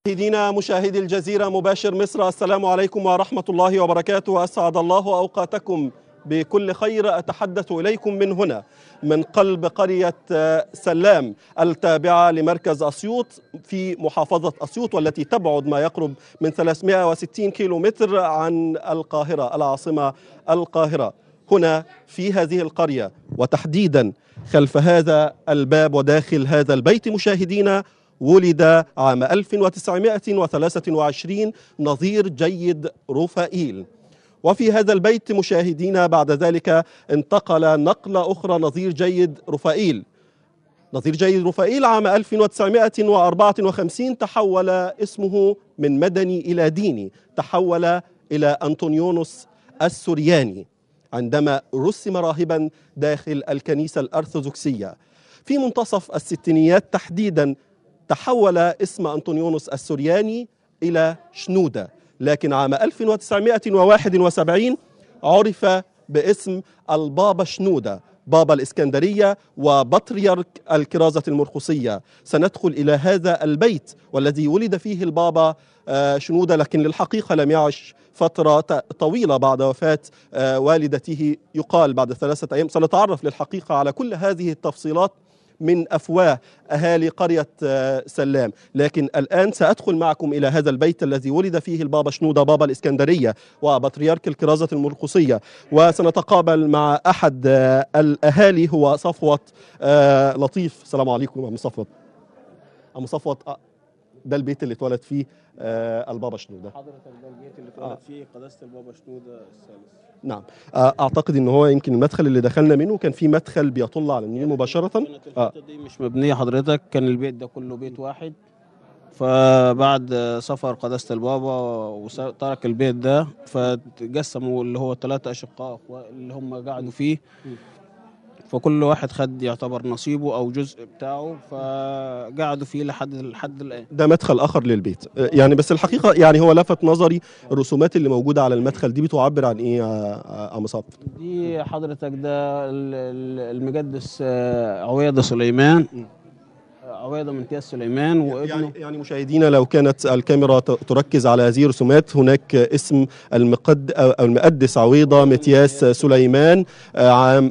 مشاهدينا مشاهدي الجزيرة مباشر مصر السلام عليكم ورحمة الله وبركاته أسعد الله أوقاتكم بكل خير أتحدث إليكم من هنا من قلب قرية سلام التابعة لمركز أسيوط في محافظة أسيوط والتي تبعد ما يقرب من 360 كيلو متر عن القاهرة العاصمة القاهرة هنا في هذه القرية وتحديدا خلف هذا الباب وداخل هذا البيت مشاهدينا ولد عام 1923 نظير جيد رفائيل وفي هذا البيت مشاهدينا بعد ذلك انتقل نقلة أخرى نظير جيد رفائيل نظير جيد رفائيل عام 1954 تحول اسمه من مدني إلى ديني تحول إلى أنطونيونوس السورياني عندما رسم راهبا داخل الكنيسة الأرثوذكسية في منتصف الستينيات تحديدا تحول اسم أنطونيونوس السورياني إلى شنودة لكن عام 1971 عرف باسم البابا شنودة بابا الإسكندرية وبطريرك الكرازة المرقسية سندخل إلى هذا البيت والذي ولد فيه البابا شنودة لكن للحقيقة لم يعش فترة طويلة بعد وفاة والدته يقال بعد ثلاثة أيام سنتعرف للحقيقة على كل هذه التفصيلات من افواه اهالي قريه سلام، لكن الان سادخل معكم الى هذا البيت الذي ولد فيه البابا شنوده بابا الاسكندريه وبطريرك الكرازه المرقسيه، وسنتقابل مع احد الاهالي هو صفوه لطيف، السلام عليكم عم صفوت. عم صفوت ده البيت اللي اتولد فيه البابا شنوده. حضرتك ده البيت اللي اتولد فيه قداسه البابا شنوده الثالث. نعم اعتقد ان هو يمكن المدخل اللي دخلنا منه كان في مدخل بيطل على النيل مباشره كانت الحته دي مش مبنيه حضرتك كان البيت ده كله بيت واحد فبعد سفر قداسه البابا وترك البيت ده فتقسموا اللي هو ثلاثه اشقاء اللي هم قعدوا فيه فكل واحد خد يعتبر نصيبه او جزء بتاعه فقعدوا فيه لحد لحد الان ده مدخل اخر للبيت يعني بس الحقيقه يعني هو لفت نظري الرسومات اللي موجوده على المدخل دي بتعبر عن ايه يا عم صفت دي حضرتك ده المقدس عويضه سليمان عويضه من كياس سليمان وابنه يعني, يعني مشاهدينا لو كانت الكاميرا تركز على هذه الرسومات هناك اسم المقد أو المقدس عويضه متياس سليمان عام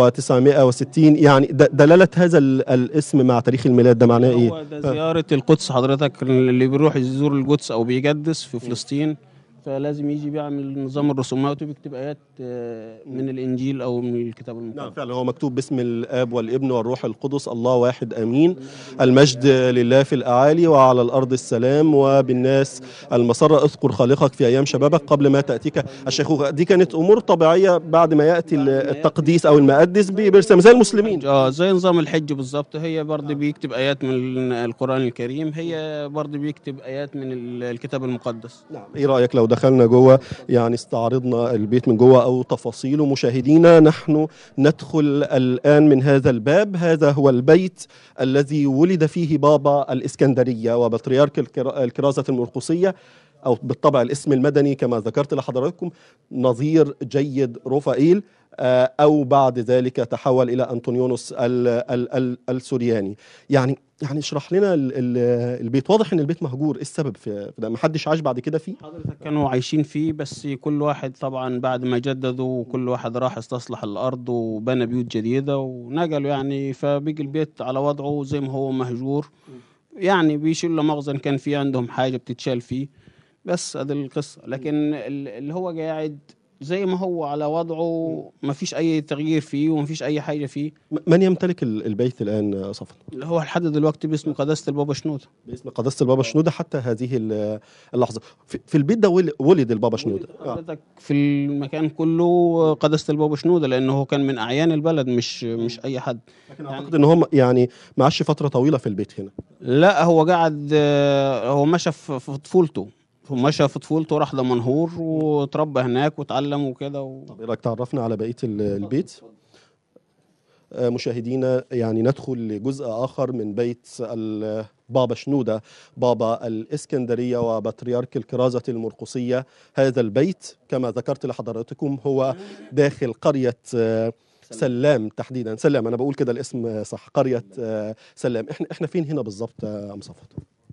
1960 يعني دلاله هذا الاسم مع تاريخ الميلاد ده معناه ايه؟ هو ده زياره القدس حضرتك اللي بيروح يزور القدس او بيقدس في فلسطين فلازم يجي بيعمل نظام الرسومات وبيكتب ايات من الانجيل او من الكتاب المقدس نعم فعلا هو مكتوب باسم الاب والابن والروح القدس الله واحد امين المجد لله في الاعالي وعلى الارض السلام وبالناس المسره اذكر خالقك في ايام شبابك قبل ما تاتيك الشيخوخه دي كانت امور طبيعيه بعد ما ياتي التقديس او المقدس بيرسم زي المسلمين اه زي نظام الحج بالظبط هي برضه بيكتب ايات من القران الكريم هي برضه بيكتب ايات من الكتاب المقدس نعم ايه رايك لو دخلنا جوه يعني استعرضنا البيت من جوه او تفاصيله مشاهدينا نحن ندخل الان من هذا الباب هذا هو البيت الذي ولد فيه بابا الاسكندريه وبطريرك الكرازه المرقسيه او بالطبع الاسم المدني كما ذكرت لحضراتكم نظير جيد رفائيل او بعد ذلك تحول الى انطونيونوس ال ال ال السورياني يعني يعني اشرح لنا ال ال البيت واضح ان البيت مهجور ايه السبب في ده ما حدش عاش بعد كده فيه حضرتك كانوا عايشين فيه بس كل واحد طبعا بعد ما جددوا وكل واحد راح استصلح الارض وبنى بيوت جديده ونقلوا يعني فبقي البيت على وضعه زي ما هو مهجور يعني بيشيلوا مخزن كان في عندهم حاجه بتتشال فيه بس هذه القصه لكن اللي هو قاعد زي ما هو على وضعه ما فيش اي تغيير فيه وما فيش اي حاجه فيه من يمتلك البيت الان صفا اللي هو لحد دلوقتي باسم قداسه البابا شنوده باسم قداسه البابا شنوده حتى هذه اللحظه في البيت ده ولد البابا شنوده حضرتك في المكان كله قداسه البابا شنوده لانه هو كان من اعيان البلد مش مش اي حد لكن اعتقد ان هو يعني ما عاش فتره طويله في البيت هنا لا هو قعد هو مشى في طفولته مشى في طفولته راح دمنهور وتربى هناك وتعلم وكده و... طب ايه رايك تعرفنا على بقيه البيت مشاهدينا يعني ندخل لجزء اخر من بيت بابا شنوده بابا الاسكندريه وبطريرك الكرازه المرقسيه هذا البيت كما ذكرت لحضراتكم هو داخل قريه سلام تحديدا سلام انا بقول كده الاسم صح قريه سلام احنا احنا فين هنا بالظبط يا ام صفوت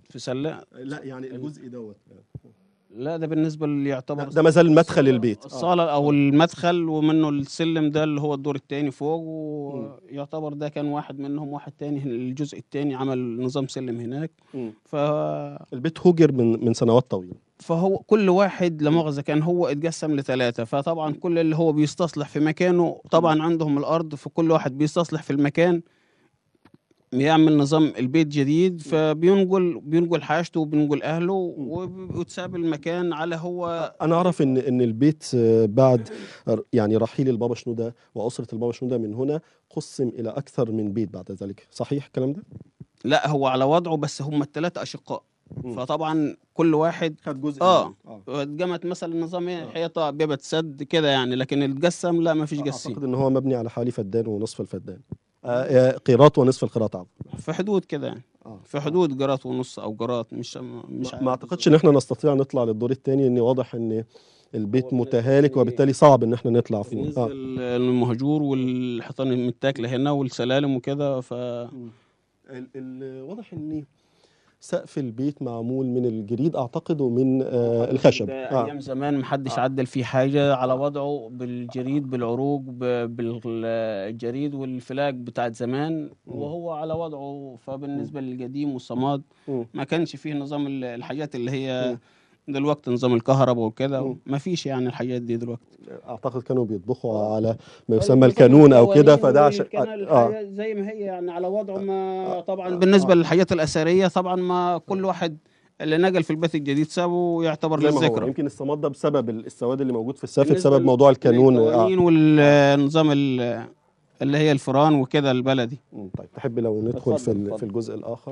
في سله لا يعني الجزء دوت لا ده بالنسبه اللي يعتبر ده ما زال مدخل البيت آه. الصاله او المدخل ومنه السلم ده اللي هو الدور الثاني فوق ويعتبر ده كان واحد منهم واحد تاني الجزء الثاني عمل نظام سلم هناك مم. ف البيت هجر من من سنوات طويله فهو كل واحد لا مؤاخذه كان هو اتقسم لثلاثه فطبعا كل اللي هو بيستصلح في مكانه طبعا عندهم الارض فكل واحد بيستصلح في المكان بيعمل نظام البيت جديد فبينقل بينقل حاجته وبينقل اهله وب- وتساب المكان على هو انا اعرف ان ان البيت آه، بعد ر- يعني رحيل البابا شنوده واسره البابا شنوده من هنا قسم الى اكثر من بيت بعد ذلك صحيح الكلام ده لا هو على وضعه بس هم الثلاثه اشقاء مم. فطبعا كل واحد خد جزء اه منه. اتجمت مثلا نظام إيه؟ حيطه بيبه سد كده يعني لكن التقسم لا ما فيش اعتقد قسيم ان هو مبني على حوالي فدان ونصف الفدان آه، آه، قيراط ونصف القيراط عفوا في حدود كده يعني آه. في حدود جرات ونص او جرات مش مش ما- ما اعتقدش ان احنا نستطيع نطلع للدور الثاني ان واضح ان البيت متهالك وبالتالي صعب ان احنا نطلع فوق بالنسبه آه. للمهجور والحيطان المتاكله هنا والسلالم وكده ف ال- ال- واضح ان سقف البيت معمول من الجريد اعتقد ومن آه الخشب ده آه. ايام زمان محدش آه. عدل فيه حاجه على وضعه بالجريد بالعروق ب- بالجريد والفلاك بتاعت زمان وهو على وضعه فبالنسبه للقديم والصماد مم. ما كانش فيه نظام ال- الحاجات اللي هي دلوقتي نظام الكهرباء وكده مم. ما فيش يعني الحاجات دي دلوقتي اعتقد كانوا بيطبخوا على ما يسمى الكانون او كده فده عشان كان اه الحاجة زي ما هي يعني على وضعه ما طبعا بالنسبه للحاجات الاثريه طبعا ما كل واحد اللي نقل في البيت الجديد سابه يعتبر زي ما هو للذكرى يمكن الصماد ده بسبب السواد اللي موجود في السقف بالنسبة بسبب موضوع الكانون آه. القوانين والنظام ال- اللي هي الفران وكده البلدي مم. طيب تحب لو ندخل في اتفضل، ال- اتفضل. في الجزء الاخر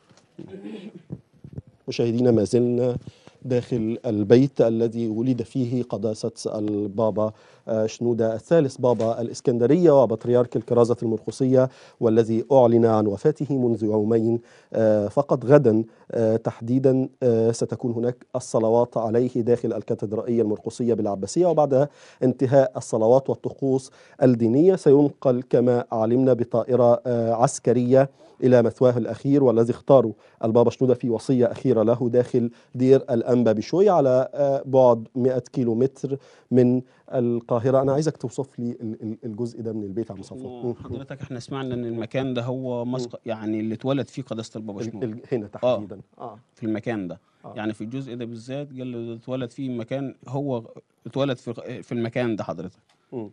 مشاهدينا ما زلنا داخل البيت الذي ولد فيه قداسة البابا آه، شنودة الثالث بابا الإسكندرية وبطريرك الكرازة المرقسية والذي أعلن عن وفاته منذ يومين آه، فقط غدا آه، تحديدا آه، ستكون هناك الصلوات عليه داخل الكاتدرائية المرقسية بالعباسية وبعد انتهاء الصلوات والطقوس الدينية سينقل كما علمنا بطائرة آه، عسكرية إلى مثواه الأخير والذي اختاره البابا شنودة في وصية أخيرة له داخل دير الأنبا بشوي على آه، بعد 100 كيلو متر من القاهرة أنا عايزك توصف لي ال- ال- الجزء ده من البيت عم صفوت إحنا- حضرتك احنا سمعنا ان المكان ده هو مسقط يعني اللي اتولد فيه قداسه البابا ال- شنودة ال- هنا تحديدا آه. في المكان ده آه. يعني في الجزء ده بالذات قال له ده اتولد فيه مكان هو اتولد في في المكان ده حضرتك مم.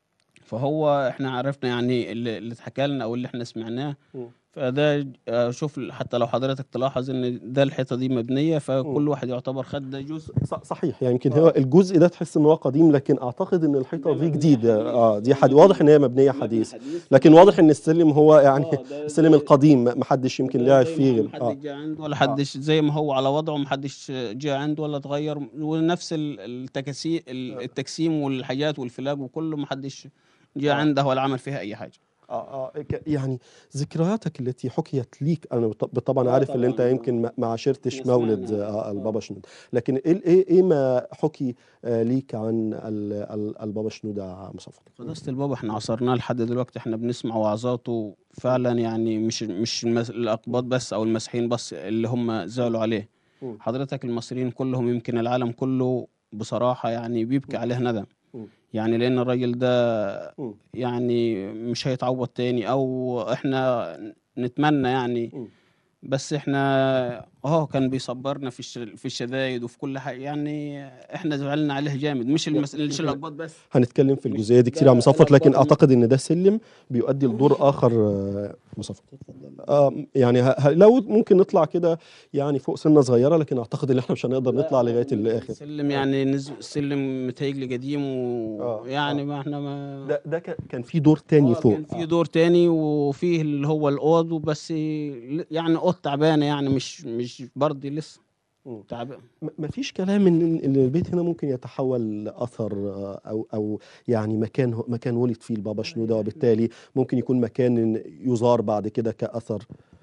فهو احنا عرفنا يعني اللي اللي اتحكى لنا او اللي احنا سمعناه مم. فده آه، شوف حتى لو حضرتك تلاحظ ان ده الحيطه دي مبنيه فكل واحد يعتبر خد ده جزء ص- صحيح يعني يمكن هو الجزء ده تحس ان هو قديم لكن اعتقد ان الحيطه دي جديده اه دي حد واضح ان هي مبنيه حديث لكن واضح ان السلم هو يعني آه، ده- السلم ده- القديم ما حدش يمكن لعب زي فيه ما غير حدش اه جه عنده ولا حدش زي ما هو على وضعه ما حدش جه عنده ولا اتغير ونفس ال- التكاسي ال- التقسيم والحاجات والفلاج وكله ما حدش جه عنده ولا عمل فيها اي حاجه آه آه ك- يعني ذكرياتك التي حكيت ليك انا بط- بالطبع آه عارف ان انت طبعاً. يمكن ما- ما عاشرتش سمعنا. مولد آه البابا شنود لكن ايه ايه ايه ما حكي آه ليك عن ال- ال- البابا شنود يا مصطفى قداسة البابا احنا عصرناه لحد دلوقتي احنا بنسمع وعظاته فعلا يعني مش مش المس- الاقباط بس او المسيحيين بس اللي هم زعلوا عليه مم. حضرتك المصريين كلهم يمكن العالم كله بصراحة يعني بيبكي عليه ندم مم. يعني لأن الراجل ده مم. يعني مش هيتعوض تاني أو احنا نتمنى يعني مم. بس احنا اه كان بيصبرنا في الش... في الشدايد وفي كل حاجة يعني احنا زعلنا عليه جامد مش المس... مش الأقباط بس هنتكلم في مش- الجزئيه دي كتير ده يا مصفت لكن الأخبار اعتقد ان ده سلم بيؤدي لدور اخر آه، مصفت آه يعني ه- ه- لو ممكن نطلع كده يعني فوق سنه صغيره لكن اعتقد ان احنا مش هنقدر نطلع لغايه الاخر سلم يعني نزل سلم متهيألي قديم آه، ويعني ما احنا ما ده ده كان- كان في دور تاني آه، فوق كان في دور تاني وفيه اللي هو الاوض وبس يعني اوض تعبانه يعني مش مش برضه لسه مم. تعبان ما فيش كلام ان ان البيت هنا ممكن يتحول لاثر آه، او او يعني مكان مكان ولد فيه البابا شنوده وبالتالي ممكن يكون مكان يزار بعد كده كاثر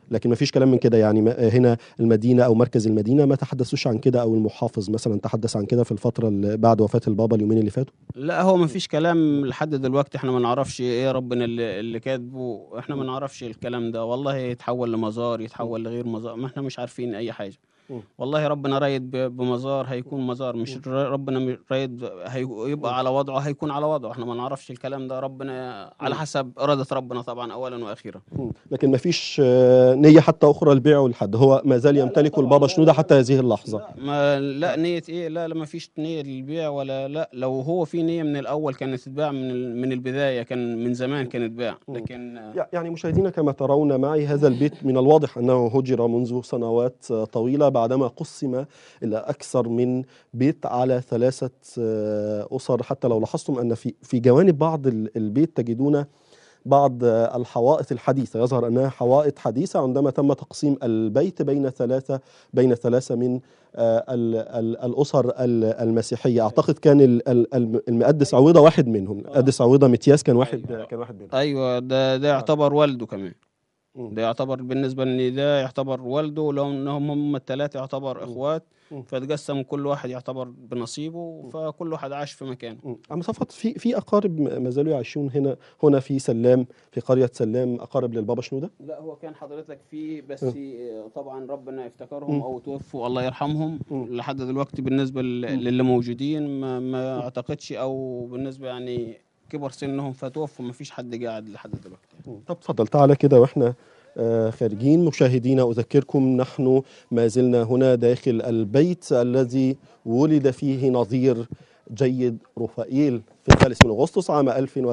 لكن ما فيش كلام من كده يعني ما- هنا المدينه او مركز المدينه ما تحدثوش عن كده او المحافظ مثلا تحدث عن كده في الفتره اللي بعد وفاه البابا اليومين اللي فاتوا لا هو ما فيش كلام لحد دلوقتي احنا ما نعرفش ايه ربنا اللي, اللي كاتبه احنا ما نعرفش الكلام ده والله يتحول لمزار يتحول لغير مزار ما احنا مش عارفين اي حاجه مم. والله ربنا رايد ب- بمزار هيكون مزار مش ر- ربنا م- رايد هي- يبقى على وضعه هيكون على وضعه احنا ما نعرفش الكلام ده ربنا على حسب إرادة ربنا طبعا أولا وأخيرا مم. لكن ما فيش آه، نيه حتى اخرى لبيعه لحد هو ما زال يمتلكه البابا شنوده حتى هذه اللحظه لا ما لا نية ايه لا لا ما فيش نية للبيع ولا لا لو هو في نية من الأول كانت تتباع من ال- من البداية كان من زمان كانت تتباع مم. لكن آه، يع- يعني مشاهدينا كما ترون معي هذا البيت من الواضح انه هجر منذ سنوات آه، طويله بعدما قسم الى اكثر من بيت على ثلاثه آه، اسر حتى لو لاحظتم ان في في جوانب بعض ال- البيت تجدون بعض آه، الحوائط الحديثه يظهر انها حوائط حديثه عندما تم تقسيم البيت بين ثلاثه بين ثلاثه من آه، ال- ال- الاسر ال- المسيحيه اعتقد كان ال- ال- الم- المقدس عويضه واحد منهم المقدس عويضه متياس كان واحد كان واحد منهم أيوة ده ده يعتبر والده كمان مم. ده يعتبر بالنسبة ان ده يعتبر والده لو انهم هم الثلاثة يعتبر اخوات مم. فتقسم كل واحد يعتبر بنصيبه فكل واحد عاش في مكانه مم. عم صفوت في في اقارب م- ما زالوا يعيشون هنا هنا في سلام في قريه سلام اقارب للبابا شنوده لا هو كان حضرتك في بس م. طبعا ربنا م. يفتكرهم او توفوا الله يرحمهم م. لحد دلوقتي بالنسبة لل- للي موجودين ما, ما اعتقدش او بالنسبة يعني كبر سنهم فتوفوا ما فيش حد قاعد لحد دلوقتي مم. طب تفضل تعالى كده واحنا آه، خارجين مشاهدينا اذكركم نحن ما زلنا هنا داخل البيت الذي ولد فيه نظير جيد رفائيل في الثالث من اغسطس عام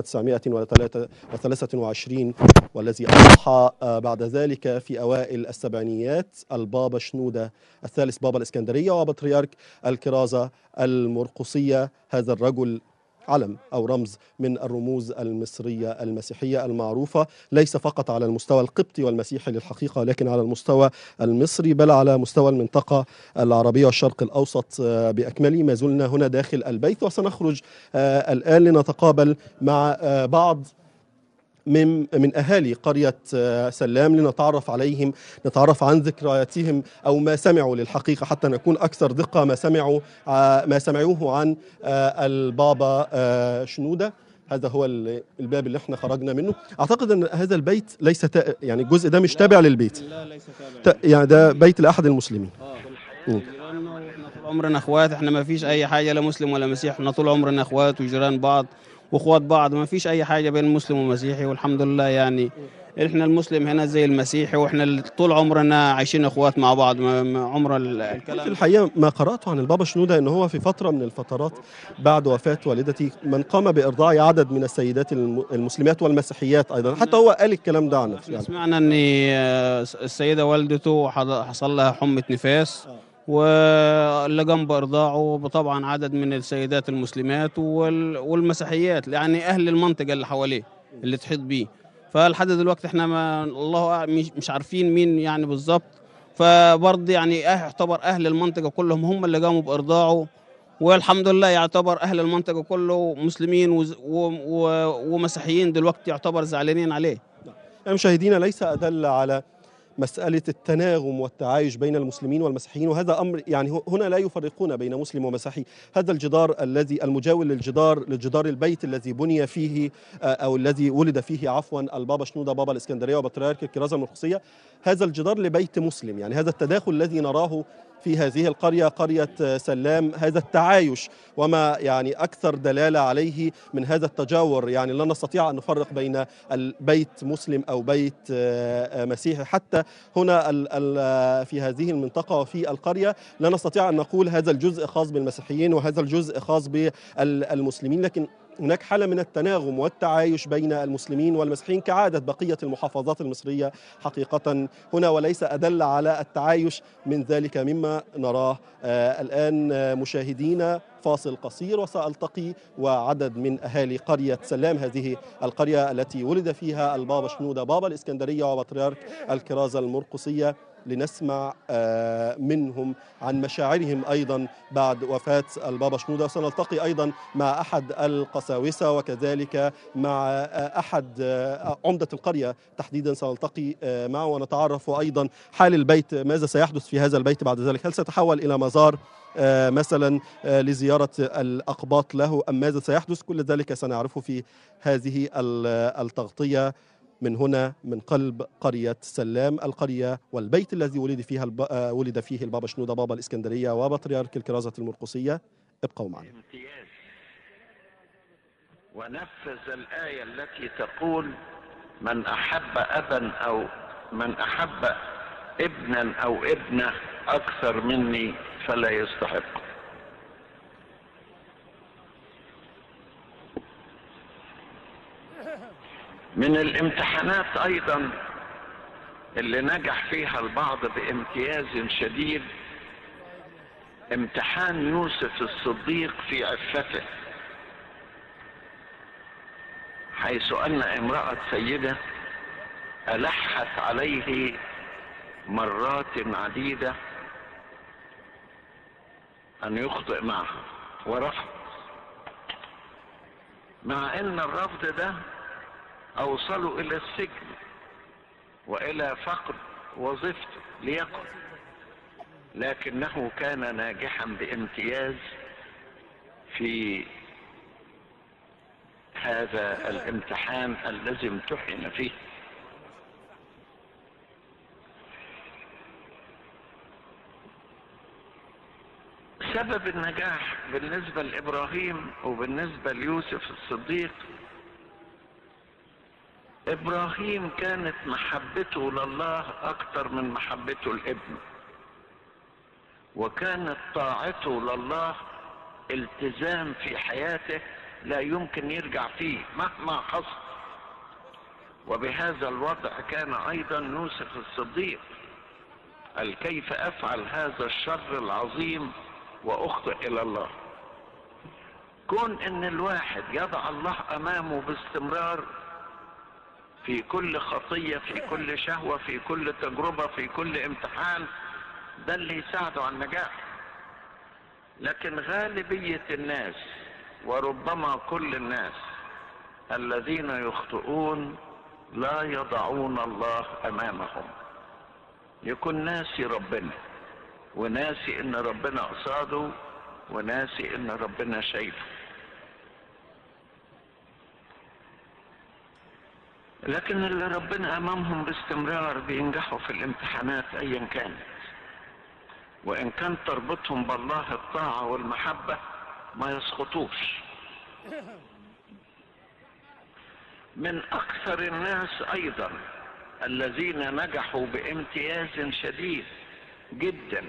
1923 والذي اصبح آه، بعد ذلك في اوائل السبعينيات البابا شنوده الثالث بابا الاسكندريه وبطريرك الكرازه المرقصيه هذا الرجل علم او رمز من الرموز المصريه المسيحيه المعروفه ليس فقط على المستوى القبطي والمسيحي للحقيقه لكن على المستوى المصري بل على مستوى المنطقه العربيه والشرق الاوسط آه، باكمله ما زلنا هنا داخل البيت وسنخرج آه، الان لنتقابل مع آه، بعض من من اهالي قريه آه، سلام لنتعرف عليهم نتعرف عن ذكرياتهم او ما سمعوا للحقيقه حتى نكون اكثر دقه ما سمعوا آه، ما سمعوه عن آه، البابا آه، شنوده هذا هو ال- الباب اللي احنا خرجنا منه اعتقد ان هذا البيت ليس تا... يعني الجزء ده مش تابع للبيت لا ليس تابع ت- يعني ده بيت لاحد المسلمين اه مم. جيراننا واحنا طول عمرنا اخوات احنا ما فيش اي حاجه لا مسلم ولا مسيحي احنا طول عمرنا اخوات وجيران بعض واخوات بعض ما فيش اي حاجه بين مسلم ومسيحي والحمد لله يعني احنا المسلم هنا زي المسيحي واحنا ال- طول عمرنا عايشين اخوات مع بعض ما ما عمر ال- في الكلام الحقيقه ما قراته عن البابا شنوده ان هو في فتره من الفترات بعد وفاه والدتي من قام بارضاع عدد من السيدات الم- المسلمات والمسيحيات ايضا حتى هو قال الكلام ده عن نفسه احنا يعني سمعنا ان آه، السيده والدته حض- حصل لها حمى نفاس واللي جنب ارضاعه طبعا عدد من السيدات المسلمات وال- والمسيحيات يعني اهل المنطقه اللي حواليه اللي تحيط بيه فلحد دلوقتي احنا ما الله أعلم مش- مش عارفين مين يعني بالظبط فبرضه يعني أه- يعتبر اهل المنطقه كلهم هم اللي قاموا بارضاعه والحمد لله يعتبر اهل المنطقه كله مسلمين وز- و- و- ومسيحيين دلوقتي يعتبر زعلانين عليه يعني مشاهدينا ليس أدل على مسألة التناغم والتعايش بين المسلمين والمسيحيين وهذا أمر يعني هو- هنا لا يفرقون بين مسلم ومسيحي هذا الجدار الذي المجاور للجدار للجدار البيت الذي بني فيه آه، أو الذي ولد فيه عفوا البابا شنودة بابا الإسكندرية وبطريرك الكرازة المرقسية هذا الجدار لبيت مسلم يعني هذا التداخل الذي نراه في هذه القرية قرية آه، سلام هذا التعايش وما يعني أكثر دلالة عليه من هذا التجاور يعني لا نستطيع أن نفرق بين البيت مسلم او بيت آه، آه، مسيحي حتى هنا ال- ال- في هذه المنطقه وفي القريه لا نستطيع ان نقول هذا الجزء خاص بالمسيحيين وهذا الجزء خاص بالمسلمين لكن هناك حاله من التناغم والتعايش بين المسلمين والمسيحيين كعاده بقيه المحافظات المصريه حقيقه هنا وليس ادل على التعايش من ذلك مما نراه آه، الان آه، مشاهدينا فاصل قصير وسالتقي وعدد من اهالي قريه سلام هذه القريه التي ولد فيها البابا شنوده بابا الاسكندريه وبطريرك الكرازه المرقسيه لنسمع آه، منهم عن مشاعرهم أيضا بعد وفاة البابا شنودة وسنلتقي أيضا مع أحد القساوسة وكذلك مع آه، أحد آه، عمدة القرية تحديدا سنلتقي آه، معه ونتعرف أيضا حال البيت ماذا سيحدث في هذا البيت بعد ذلك هل سيتحول إلى مزار آه، مثلا آه، لزيارة الأقباط له أم ماذا سيحدث كل ذلك سنعرفه في هذه ال- التغطية من هنا من قلب قرية سلام القرية والبيت الذي ولد فيها الب... آه، ولد فيه البابا شنودة بابا الإسكندرية وبطريرك الكرازة المرقسية ابقوا معنا امتياز ونفذ الآية التي تقول من أحب أبا أو من أحب ابنا أو ابنة أكثر مني فلا يستحق من الامتحانات أيضا اللي نجح فيها البعض بامتياز شديد امتحان يوسف الصديق في عفته حيث ان امراه سيده الحت عليه مرات عديده ان يخطئ معها ورفض مع ان الرفض ده اوصله الى السجن والى فقد وظيفته ليقل لكنه كان ناجحا بامتياز في هذا الامتحان الذي امتحن فيه سبب النجاح بالنسبة لإبراهيم وبالنسبة ليوسف الصديق إبراهيم كانت محبته لله أكثر من محبته لابنه وكانت طاعته لله التزام في حياته لا يمكن يرجع فيه مهما حصل وبهذا الوضع كان ايضا يوسف الصديق قال كيف افعل هذا الشر العظيم واخطئ الى الله كون ان الواحد يضع الله امامه باستمرار في كل خطيه في كل شهوه في كل تجربه في كل امتحان ده اللي يساعده على النجاح لكن غالبيه الناس وربما كل الناس الذين يخطئون لا يضعون الله امامهم يكون ناسي ربنا وناسي ان ربنا قصاده وناسي ان ربنا شايفه لكن اللي ربنا امامهم باستمرار بينجحوا في الامتحانات ايا كانت وان كان تربطهم بالله الطاعه والمحبه ما يسقطوش من اكثر الناس ايضا الذين نجحوا بامتياز شديد جدا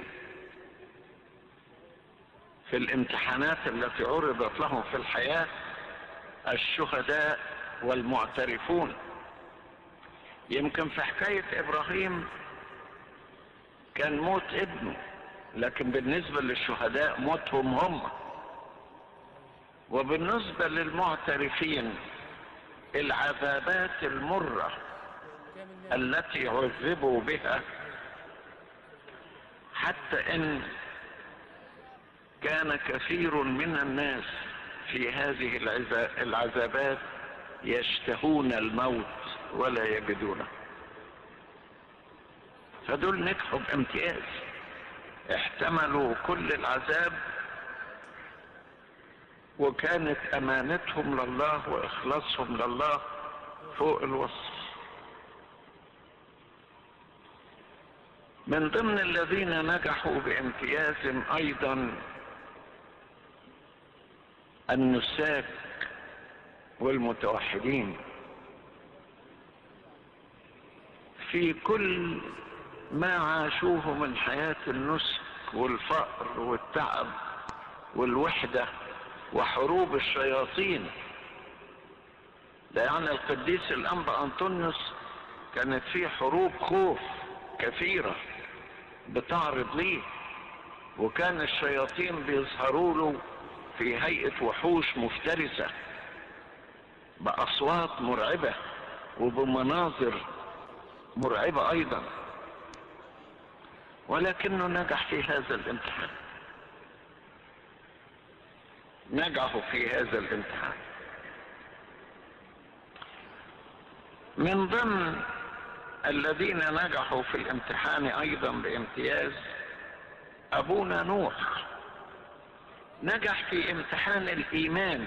في الامتحانات التي عرضت لهم في الحياه الشهداء والمعترفون يمكن في حكايه ابراهيم كان موت ابنه لكن بالنسبه للشهداء موتهم هم وبالنسبه للمعترفين العذابات المره التي عذبوا بها حتى ان كان كثير من الناس في هذه العذا- العذابات يشتهون الموت ولا يجدونه فدول نجحوا بامتياز احتملوا كل العذاب وكانت امانتهم لله واخلاصهم لله فوق الوصف من ضمن الذين نجحوا بامتياز ايضا النساك والمتوحدين في كل ما عاشوه من حياة النسك والفقر والتعب والوحدة وحروب الشياطين ده يعني القديس الأنبا أنطونيوس كانت فيه حروب خوف كثيرة بتعرض ليه وكان الشياطين بيظهروا له في هيئة وحوش مفترسة بأصوات مرعبة وبمناظر مرعبة أيضا ولكنه نجح في هذا الامتحان نجحوا في هذا الامتحان من ضمن الذين نجحوا في الامتحان ايضا بامتياز ابونا نوح نجح في امتحان الايمان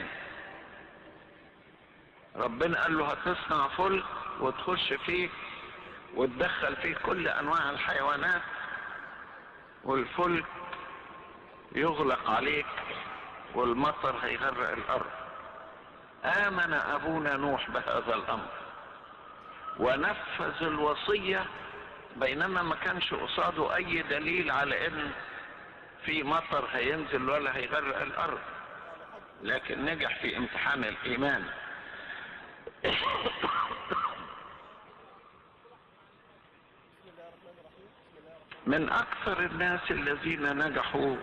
ربنا قال له هتصنع فلك وتخش فيه وتدخل فيه كل انواع الحيوانات والفلك يغلق عليك والمطر هيغرق الارض امن ابونا نوح بهذا الامر ونفذ الوصيه بينما ما كانش قصاده اي دليل على ان في مطر هينزل ولا هيغرق الارض لكن نجح في امتحان الايمان من اكثر الناس الذين نجحوا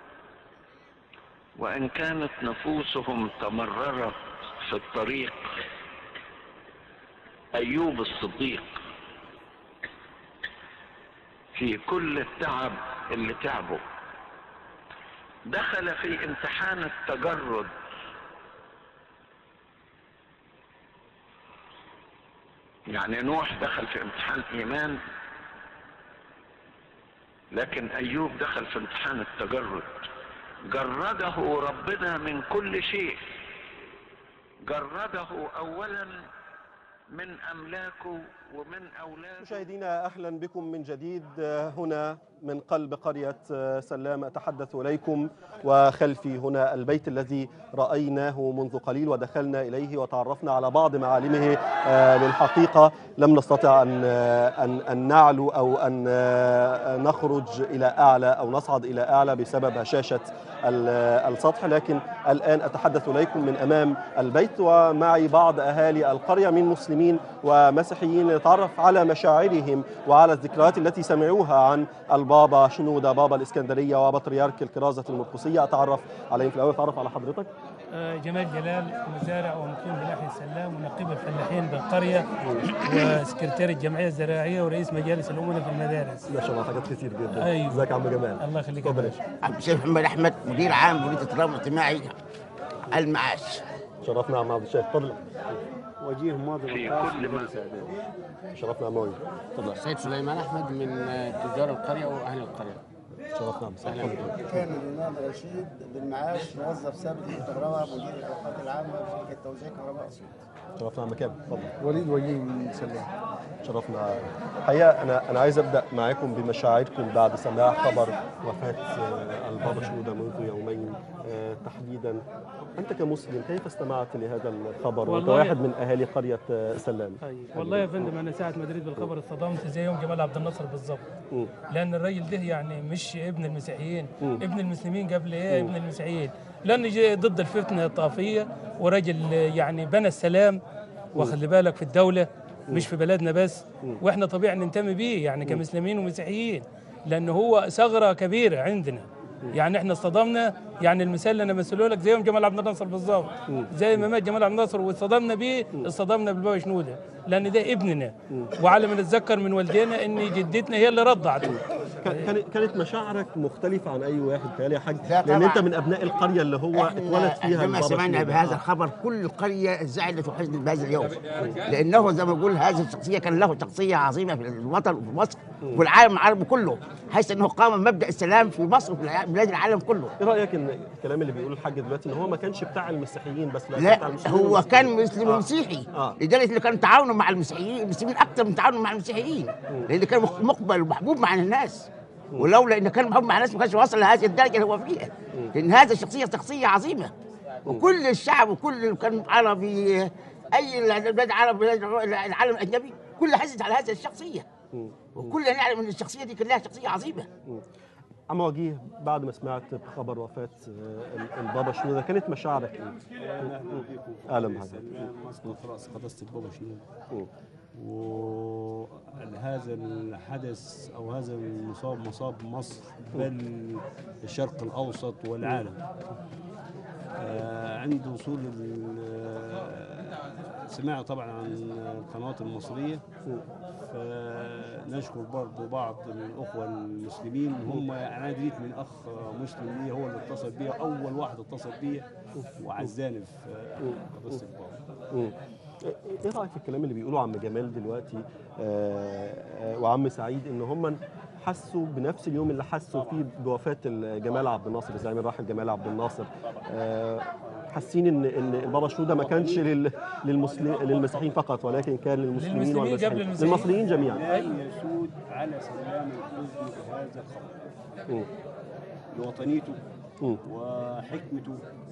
وان كانت نفوسهم تمررت في الطريق ايوب الصديق في كل التعب اللي تعبه دخل في امتحان التجرد يعني نوح دخل في امتحان ايمان لكن ايوب دخل في امتحان التجرد جرده ربنا من كل شيء جرده اولا من املاكه ومن اولاده مشاهدينا اهلا بكم من جديد هنا من قلب قريه سلام اتحدث اليكم وخلفي هنا البيت الذي رايناه منذ قليل ودخلنا اليه وتعرفنا على بعض معالمه للحقيقه لم نستطع ان ان ان نعلو او ان نخرج الى اعلى او نصعد الى اعلى بسبب هشاشه السطح لكن الان اتحدث اليكم من امام البيت ومعي بعض اهالي القريه من مسلمين ومسيحيين نتعرف على مشاعرهم وعلى الذكريات التي سمعوها عن البابا شنودة بابا الإسكندرية وبطريرك الكرازة المرقسية أتعرف عليهم في الأول أتعرف على حضرتك آه، جمال جلال مزارع ومقيم بناحية السلام ونقيب الفلاحين بالقرية وسكرتير الجمعية الزراعية ورئيس مجالس الأمنا في المدارس ما شاء الله حاجات كتير جدا أيوة. ازيك يا عم جمال الله يخليك يا اتفضل يا باشا. شيخ. عبد الشيخ محمد احمد مدير عام مديريه التضامن الاجتماعي المعاش شرفنا يا عم عبد الشيخ اتفضل وجيه ماضي في وقاص كل ما- وليس إعدادي. شرفنا يا عم وجيه اتفضل سيد سليمان احمد من تجار القريه واهل القريه شرفنا يا عم سعد. أهلا اتفضل بك. كان الإمام رشيد بالمعاش موظف ثابت في الكهرباء مدير الأوقات العامة في شركة توزيع كهرباء أسيوط. شرفنا يا عم كامل اتفضل وليد وجيه من سلام. شرفنا الحقيقه انا انا عايز ابدا معاكم بمشاعركم بعد سماع خبر وفاه آه، البابا شنوده منذ يومين آه، تحديدا انت كمسلم كيف استمعت لهذا الخبر وانت والله- واحد من اهالي قريه آه، سلام طيب والله يا فندم انا ساعه ما دريت بالخبر اتصدمت زي يوم جمال عبد الناصر بالظبط مم. لان الراجل ده يعني مش ابن المسيحيين ابن المسلمين قبل ايه ابن المسيحيين لانه جاي ضد الفتنه الطائفيه وراجل يعني بنى السلام واخلي بالك في الدوله مش في بلدنا بس واحنا طبيعي ننتمي بيه يعني كمسلمين ومسيحيين لانه هو ثغره كبيره عندنا يعني احنا اصطدمنا يعني المثال اللي انا مثله لك زي يوم جمال عبد الناصر بالظبط زي ما مات جمال عبد الناصر واصطدمنا بيه اصطدمنا بالبابا شنوده لان ده ابننا وعلى ما نتذكر من والدينا ان جدتنا هي اللي رضعته كان- كانت كانت مشاعرك مختلفه عن اي واحد تهيألي يا حاج لا لان انت طبعاً. من ابناء القريه اللي هو اتولد فيها عندما البابا سمعنا شنودة. بهذا آه. الخبر كل القريه زعلت وحزنت بهذا اليوم لانه زي ما بقول هذه الشخصيه كان له شخصيه عظيمه في الوطن وفي مصر والعالم العربي كله حيث انه قام مبدا السلام في مصر وفي الع- بلاد العالم كله ايه رايك ان الكلام اللي بيقوله الحاج دلوقتي ان هو ما كانش بتاع المسيحيين بس لا, كان بتاع لا المسلمين هو والمسلمين. كان مسلم آه. مسيحي آه. لدرجه انه كان تعاونه مع المسيحيين المسلمين اكثر من تعاونه مع المسيحيين لانه كان مق- مقبل ومحبوب مع الناس ولولا انه كان محبوب مع الناس ما كانش وصل لهذه الدرجه اللي هو فيها لان هذه الشخصيه شخصيه عظيمه وكل الشعب وكل اللي كان عربي اي بلاد عرب بلاد العالم الاجنبي كله حزت على هذه الشخصيه وكلنا نعلم ان الشخصيه دي كلها شخصيه عظيمه عم وجيه بعد ما سمعت بخبر وفاه آه، البابا شنودة كانت مشاعرك ايه؟ اهلا بحضرتك مسقط راس قداسه البابا شنو مم. وهذا الحدث او هذا المصاب مصاب مصر بل الشرق الاوسط والعالم آه، عند وصول ال- آه، سمعنا طبعا عن القنوات المصريه فنشكر برضه بعض من الاخوه المسلمين هم انا دريت من اخ مسلم لي هو اللي اتصل بيا اول واحد اتصل بيا وعزاني في قصه البابا مم. ايه رايك في الكلام اللي بيقوله عم جمال دلوقتي آه، آه، وعم سعيد ان هم حسوا بنفس اليوم اللي حسوا فيه بوفاه ال- جمال عبد الناصر الزعيم الراحل جمال عبد الناصر آه، حاسين ان ان البابا شنوده ما كانش لل- للمسلم للمسيحيين فقط ولكن كان للمسلمين للمسلمين والمسيحيين قبل المسيحيين. للمصريين جميعا لن يسود على سلام الحزن بهذا الخبر مم. لوطنيته مم. وحكمته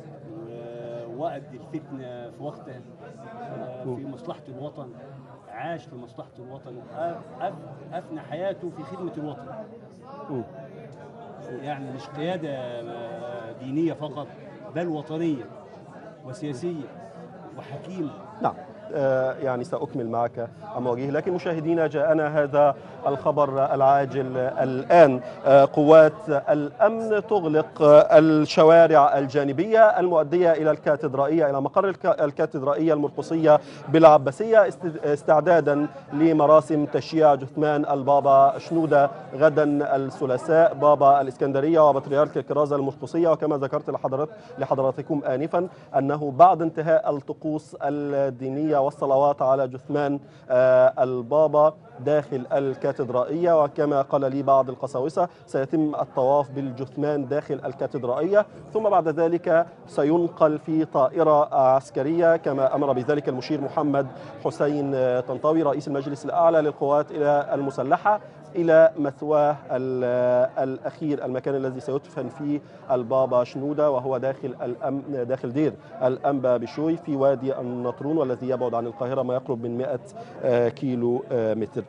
ووقت الفتنة في وقتها آه، في مصلحة الوطن عاش في مصلحة الوطن وأف- أف- أفنى حياته في خدمة الوطن مم. يعني مش قيادة آه، دينية فقط بل وطنية وسياسية وحكيمة نعم آه، يعني سأكمل معك عم وجيه لكن مشاهدينا جاءنا هذا الخبر العاجل الآن آه، قوات الأمن تغلق آه، الشوارع الجانبية المؤدية إلى الكاتدرائية إلى مقر الك- الكاتدرائية المرقصية بالعباسية است- استعدادا لمراسم تشييع جثمان البابا شنودة غدا الثلاثاء بابا الإسكندرية وبطريرك الكرازة المرقصية وكما ذكرت لحضرات لحضراتكم آنفا أنه بعد انتهاء الطقوس الدينية والصلوات على جثمان آه، البابا داخل الكاتدرائية وكما قال لي بعض القساوسة سيتم الطواف بالجثمان داخل الكاتدرائية ثم بعد ذلك سينقل في طائرة عسكرية كما أمر بذلك المشير محمد حسين آه، طنطاوي رئيس المجلس الأعلى للقوات إلى المسلحة إلى مثواه ال- الأخير المكان الذي سيدفن فيه البابا شنودة وهو داخل الأم داخل دير الأنبا بشوي في وادي النطرون والذي يبعد عن القاهرة ما يقرب من 100 آه، كيلو آه، متر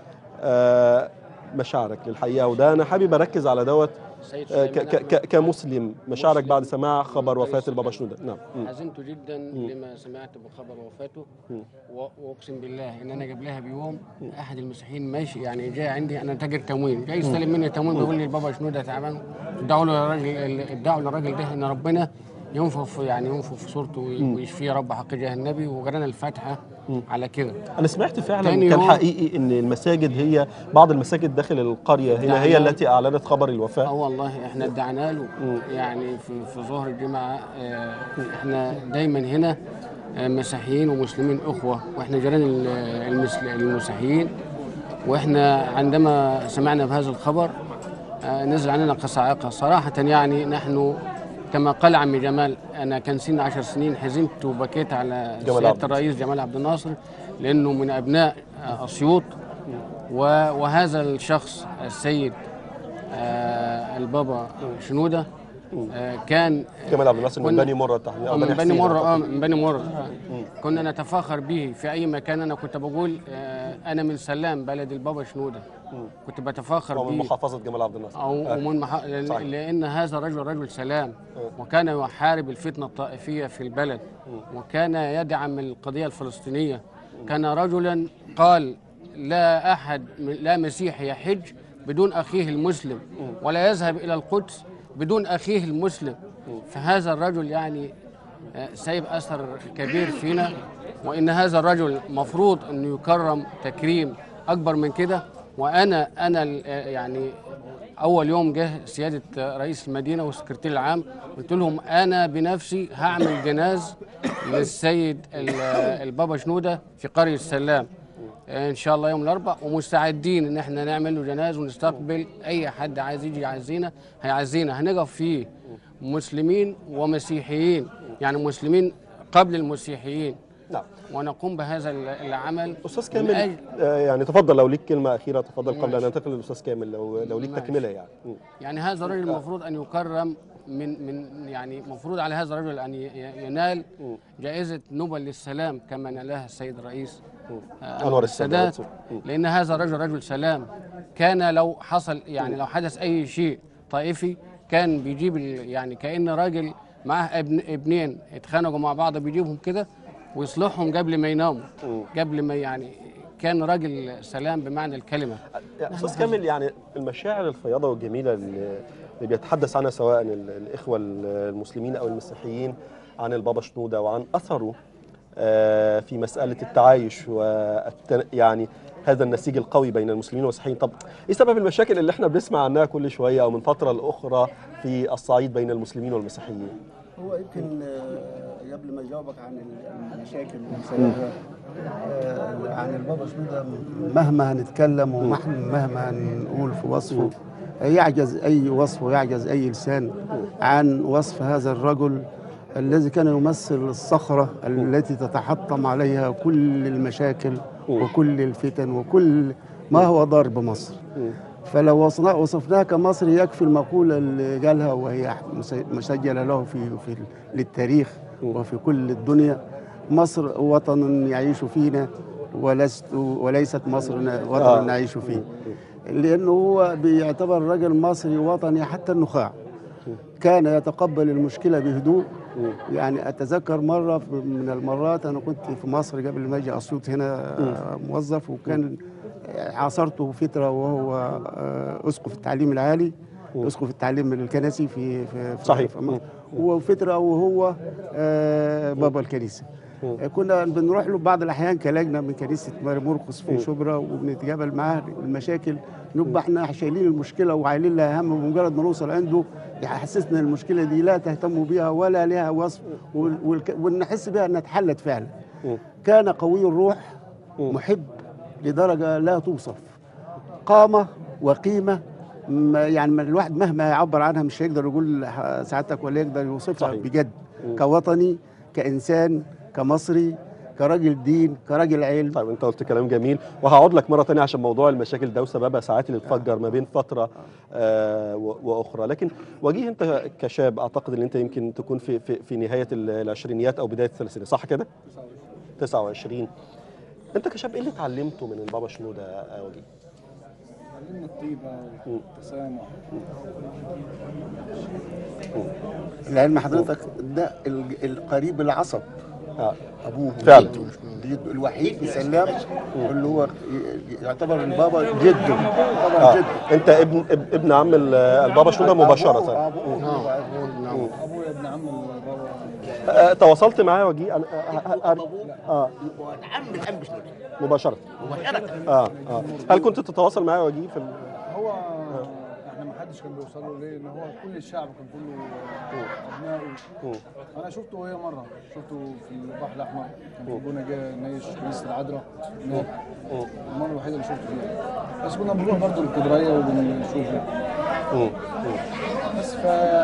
آه، مشاعرك للحقيقة وده أنا حابب أركز على دوت سيد آه، ك- سليمان ك- ك- كمسلم مشاعرك مسلم بعد سماع خبر وفاة رئيس البابا البلد. شنودة نعم مم. حزنت جدا لما سمعت بخبر وفاته و- واقسم بالله ان انا قبلها بيوم احد المسيحيين ماشي يعني جاي عندي انا تاجر تموين جاي يستلم مني تموين بيقول لي البابا شنودة تعبان ادعوا له الراجل ادعوا للراجل ده ان ربنا ينفخ في يعني ينفخ في صورته وي- ويشفيه يا رب حق جاه النبي وقرانا الفاتحه على كده أنا سمعت فعلا تاني كان يوم- حقيقي إن المساجد هي بعض المساجد داخل القرية هنا هي يعني- التي أعلنت خبر اه الوفاة والله احنا ادعنا له يعني في في ظهر الجمعه آه، احنا دايما هنا آه، مسيحيين ومسلمين اخوه واحنا جيران ال- المسل- المسيحيين واحنا عندما سمعنا بهذا الخبر آه، نزل علينا قصاعقه صراحه يعني نحن كما قال عمي جمال انا كان سني عشر سنين حزنت وبكيت على جمال عبد سياده الرئيس جمال عبد الناصر لانه من ابناء آه، اسيوط و- وهذا الشخص السيد آه، البابا شنوده آه، كان جمال عبد الناصر من كنا- بني مرة التحديد آه، من بني مرة اه من بني مرة آه. كنا نتفاخر به في أي مكان أنا كنت بقول آه، أنا من سلام بلد البابا شنودة كنت بتفاخر ومن به محافظة جمال عبد الناصر أو آه. ومن مح... لأن- صحيح. لأن هذا الرجل رجل سلام وكان يحارب الفتنة الطائفية في البلد وكان يدعم القضية الفلسطينية كان رجلا قال لا أحد لا مسيحي يحج بدون أخيه المسلم ولا يذهب إلى القدس بدون أخيه المسلم فهذا الرجل يعني آه، سايب أثر كبير فينا وإن هذا الرجل مفروض أنه يكرم تكريم أكبر من كده وأنا أنا ال- آه، يعني اول يوم جه سياده رئيس المدينه والسكرتير العام قلت لهم انا بنفسي هعمل جناز للسيد ال- البابا شنوده في قريه السلام ان شاء الله يوم الاربعاء ومستعدين ان احنا نعمل له جناز ونستقبل اي حد عايز يجي يعزينا هيعزينا هنقف فيه مسلمين ومسيحيين يعني مسلمين قبل المسيحيين نعم ونقوم بهذا ال- العمل استاذ من كامل أجل- آه، يعني تفضل لو ليك كلمه اخيره تفضل قبل ان ماشي. ننتقل للاستاذ كامل لو لو ليك ماشي. تكمله يعني م. يعني هذا الرجل المفروض ان يكرم من من يعني مفروض على هذا الرجل ان ي- ينال جائزه نوبل للسلام كما نالها السيد الرئيس آه، أنور السادات. لان هذا الرجل رجل سلام كان لو حصل يعني لو حدث اي شيء طائفي كان بيجيب ال- يعني كان راجل معاه ابن ابنين اتخانقوا مع بعض بيجيبهم كده ويصلحهم قبل ما يناموا قبل ما يعني كان راجل سلام بمعنى الكلمه يعني استاذ كامل يعني المشاعر الفياضه والجميله اللي اللي بيتحدث عنها سواء ال- الاخوه المسلمين او المسيحيين عن البابا شنوده وعن اثره آه، في مساله التعايش والت... يعني هذا النسيج القوي بين المسلمين والمسيحيين طب ايه سبب المشاكل اللي احنا بنسمع عنها كل شويه او من فتره لاخرى في الصعيد بين المسلمين والمسيحيين هو يمكن آه، قبل ما اجاوبك عن المشاكل ومسائلها آه، عن البابا شنودة مهما هنتكلم ومهما هنقول في وصفه يعجز اي وصف ويعجز اي لسان عن وصف هذا الرجل الذي كان يمثل الصخرة التي تتحطم عليها كل المشاكل وكل الفتن وكل ما هو ضار بمصر فلو وصنا- وصفناها كمصري يكفي المقولة اللي قالها وهي مس- مسجلة له في, في للتاريخ وفي كل الدنيا مصر وطن يعيش فينا ولست وليست مصر وطن آه. نعيش فيه لأنه هو بيعتبر رجل مصري وطني حتى النخاع كان يتقبل المشكلة بهدوء يعني أتذكر مرة في- من المرات أنا كنت في مصر قبل ما أجي أسيوط هنا آه، موظف وكان عاصرته فترة وهو آه، أسقف التعليم العالي أسقف التعليم الكنسي في في في- صحيح. في مصر. وفترة وهو آه، بابا الكنيسة آه، كنا بنروح له بعض الأحيان كلجنة من كنيسة ماري مرقس في شبرا وبنتقابل معاه المشاكل نبقى احنا شايلين المشكلة وعايلين لها هم بمجرد ما نوصل عنده يحسسنا المشكلة دي لا تهتموا بها ولا لها وصف وال- والك- ونحس بها انها اتحلت فعلا كان قوي الروح محب لدرجة لا توصف قامة وقيمة ما- يعني ما الواحد مهما يعبر عنها مش هيقدر يقول ح- سعادتك ولا يقدر يوصفها صحيح. بجد كوطني كإنسان كمصري كراجل دين كراجل علم طيب انت قلت كلام جميل وهقعد لك مره تانية عشان موضوع المشاكل ده وسببها ساعات اللي بتفجر ما بين فتره آه و- واخرى لكن وجيه انت كشاب اعتقد ان انت يمكن تكون في في, في نهايه ال- العشرينيات او بدايه الثلاثينات صح كده 29 انت كشاب ايه اللي اتعلمته من البابا شنوده يا وجيه علمنا الطيبة والتسامح العلم حضرتك ده ال- القريب العصب آه. ابوه فعلا. وجده. الوحيد في سلام اللي هو ي- يعتبر البابا جده آه. طبعا جده انت ابن اب- ابن عم ال- البابا شنوده مباشره أبوه- أبوه- أبوه. أبويا ابن عم البابا آه تواصلت معاه وجيه أنا- آه, آه, آه عم العم شنودة مباشره مباشرة اه اه هل كنت تتواصل معاه وجيه في ال- هو احنا ما حدش كان بيوصل له ليه؟ ان هو كل الشعب كان كله ابنائه انا شفته هي مره شفته في البحر الاحمر كان في الجونه جاي نايش كنيسه العذراء هناك المره الوحيده اللي شفته فيها بس كنا بنروح برضه الكدريه وبنشوفه بس ف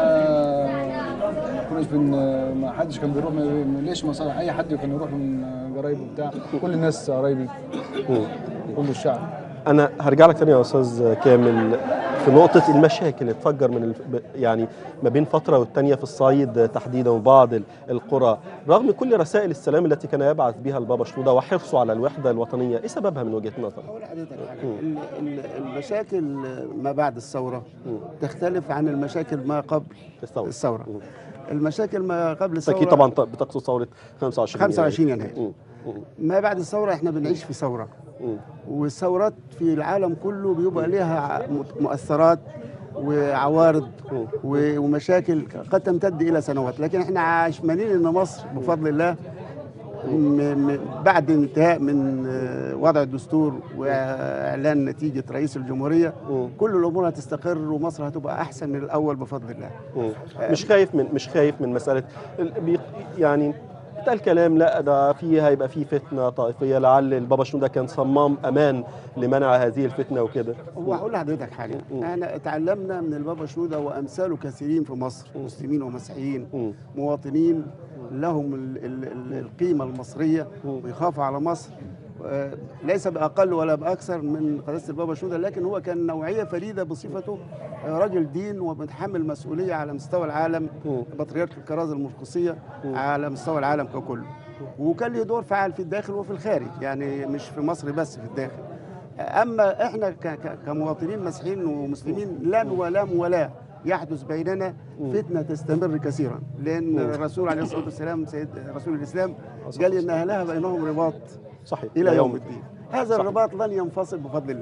ما كناش بن ما حدش كان بيروح ما ما ليش مصالح اي حد كان يروح من قرايبه بتاع كل الناس قرايبي كل الشعب انا هرجع لك تاني يا استاذ كامل في نقطة المشاكل اللي تفجر من الف... ب- يعني ما بين فترة والتانية في الصعيد تحديدا وبعض ال- القرى رغم كل رسائل السلام التي كان يبعث بها البابا شنودة وحرصه على الوحدة الوطنية ايه سببها من وجهة نظرك؟ أقول لحضرتك حاجة. ال- ال- المشاكل ما بعد الثورة تختلف عن المشاكل ما قبل الثورة. الثورة المشاكل ما قبل بالتأكيد الثورة طبعا ط- بتقصد ثورة 25 25 يناير. مم. ما بعد الثورة احنا بنعيش في ثورة مم. والثورات في العالم كله بيبقى لها ع- مؤثرات وعوارض و- ومشاكل قد تمتد الى سنوات لكن احنا عشمانين ان مصر بفضل الله م- م- بعد انتهاء من آه، وضع الدستور واعلان نتيجه رئيس الجمهوريه كل الامور هتستقر ومصر هتبقى احسن من الاول بفضل الله مم. مش خايف من مش خايف من مسألة ال- بي- يعني بيتقال كلام لا ده في هيبقى في فتنة طائفية لعل البابا شنودة كان صمام أمان لمنع هذه الفتنة وكده هو هقول لحضرتك حاجه احنا اتعلمنا من البابا شنوده وامثاله كثيرين في مصر مسلمين ومسيحيين مواطنين لهم ال ال ال القيمه المصريه ويخافوا على مصر آه، ليس باقل ولا باكثر من قداسه البابا شنوده لكن هو كان نوعيه فريده بصفته آه، رجل دين ومتحمل مسؤوليه على مستوى العالم بطريرك الكرازه المرقسيه على مستوى العالم ككل وكان له دور فعال في الداخل وفي الخارج يعني مش في مصر بس في الداخل اما احنا ك- ك- كمواطنين مسيحيين ومسلمين لن ولا ولا يحدث بيننا فتنه تستمر كثيرا لان الرسول عليه الصلاه والسلام سيد رسول الاسلام قال ان اهلها بينهم رباط صحيح الى لا يوم يوم الدين هذا الرباط لن ينفصل بفضل الله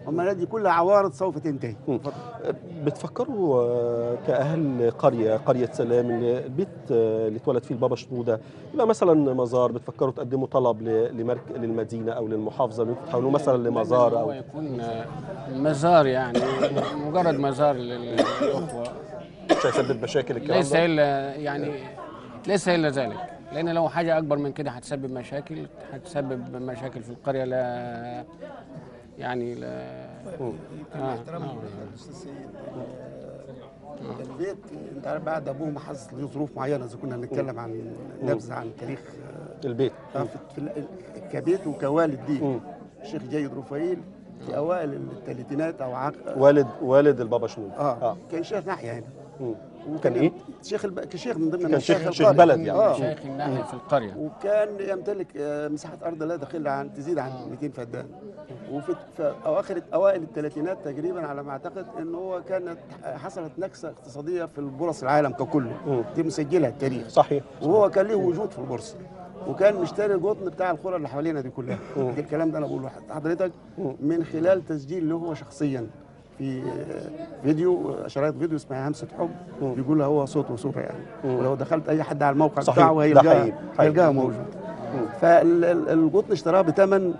وما هذه كلها عوارض سوف تنتهي مم. بتفكروا آه، كأهل قرية قرية سلام إن البيت آه، اللي اتولد فيه البابا شنودة يبقى مثلا مزار بتفكروا تقدموا طلب ل- لمرك للمدينة أو للمحافظة إن انتوا تحولوه مثلا لمزار هو أو يكون آه، مزار يعني مجرد مزار للأخوة مش هيسبب مشاكل الكلام ليس ده إلا يعني ليس إلا ذلك لأن لو حاجة أكبر من كده هتسبب مشاكل هتسبب مشاكل في القرية لا يعني لا آه. احترام آه. الاستاذ سيد آه، البيت انت عارف بعد ابوه ما حصل له ظروف معينه اذا كنا هنتكلم عن نبذه عن تاريخ البيت آه، في في ال- كبيت وكوالد دي مم. الشيخ جيد رفايل في اوائل الثلاثينات او عق... والد والد البابا شنودة اه كان شيخ ناحيه هنا مم. وكان كان إيه؟ شيخ الب... كشيخ من ضمن كان مشايخ شيخ- شيخ القرية. بلد يعني. اه شيخ الناحية في القرية وكان يمتلك آه، مساحه ارض لا تقل عن تزيد عن 200 فدان وفي في اواخر اوائل الثلاثينات تقريبا على ما اعتقد ان هو كانت حصلت نكسه اقتصاديه في البورصه العالم ككله مم. دي مسجلها التاريخ صحيح وهو كان له وجود في البورصه وكان مشتري القطن بتاع القرى اللي حوالينا دي كلها دي الكلام ده انا بقوله لحضرتك من خلال تسجيل له هو شخصيا في فيديو شرايط فيديو اسمها همسه حب بيقول هو صوت وصوره يعني ولو دخلت اي حد على الموقع صحيح. بتاعه ده هيلقاها حقيقي. حقيقي. هيلقاها موجود فالقطن اشتراه بثمن